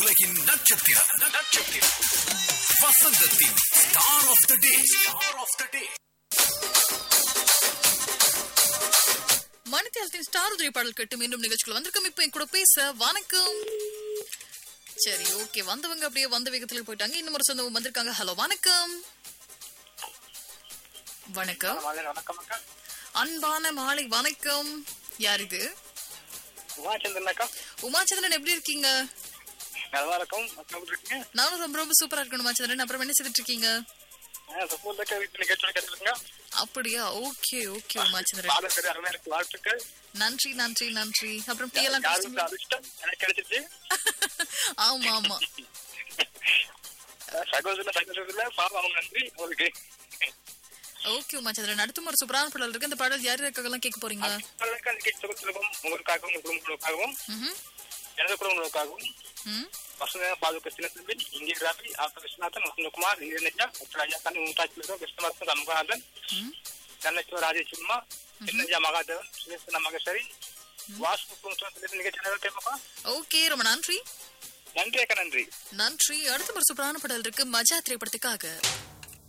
உலகின் நட்சத்திரம் நட்சத்திரம் வசந்தத்தின் star of the day star of the day மணித்தியாலத்தின் ஸ்டார் உதவி பாடல் கேட்டு மீண்டும் நிகழ்ச்சிக்குள்ள வந்திருக்கோம் இப்போ என் கூட பேச வணக்கம் சரி ஓகே வந்தவங்க அப்படியே வந்த வேகத்துல போயிட்டாங்க இன்னும் ஒரு சொந்தம் வந்திருக்காங்க ஹலோ வணக்கம் வணக்கம் வணக்கம் அக்கா அன்பான மாலை வணக்கம் யார் இது உமாச்சந்திரன் அக்கா உமாச்சந்திரன் எப்படி இருக்கீங்க நல்லா இருக்கும் அக்கா எப்படி இருக்கீங்க நானும் ரொம்ப ரொம்ப சூப்பரா இருக்கணும் உமாச்சந்திரன் அப்புறம் என்ன செய்துட்டு இருக்கீங்க சப்போர்ட் அக்கா வீட்டு நிகழ்ச்சியோட கேட்டுருங்க அப்படியா ஓகே ஓகே உமாச்சந்திரன் பாடல் சரி அருமையா இருக்கு வாழ்த்துக்கள் நன்றி நன்றி நன்றி அப்புறம் டீ எல்லாம் யாருக்கு குடிச்சிட்டீங்களா? அதிர்ஷ்டம் எனக்கு கிடைச்சிச்சு ஆமா ஆமா சகோதர சகோதரில பாவம் அவங்க நன்றி உங்களுக்கு ஓகே உமாச்சந்திரன் அடுத்த ஒரு சூப்பரான பாடல் இருக்கு இந்த பாடல் யார் இருக்கலாம் கேட்க போறீங்க அக்கா நிகழ்ச்சி சுகத்திற்கும் உங்களுக்காகவும் உங்கள் குடும்பங்களுக்காகவும் ம்ஹும். எனது குடும்பங்களுக்காகவும் ம் வசந்த பாது கிருஷ்ண தம்பி இங்கே ராபி ஆத்த விஸ்வநாதன் வசந்தகுமார் நீரஞ்சா உத்தராஜா கண்ணு மும்தாஜ் கிருஷ்ணமாசன் சண்முகானந்தன் ம் கண்ணேஸ்வர் ராஜேஷ் சிம்மா சின்னஜா மகாதேவன் சுரேஷ் மகேஸ்வரி வாசு குடும்பத்தில் நிகழ்ச்சி நிறைவேற்றப்பா ஓகே ரொம்ப நன்றி நன்றி அக்கா நன்றி நன்றி அடுத்த ஒரு சூப்பரான பாடல் இருக்கு மஜா திரைப்படத்துக்காக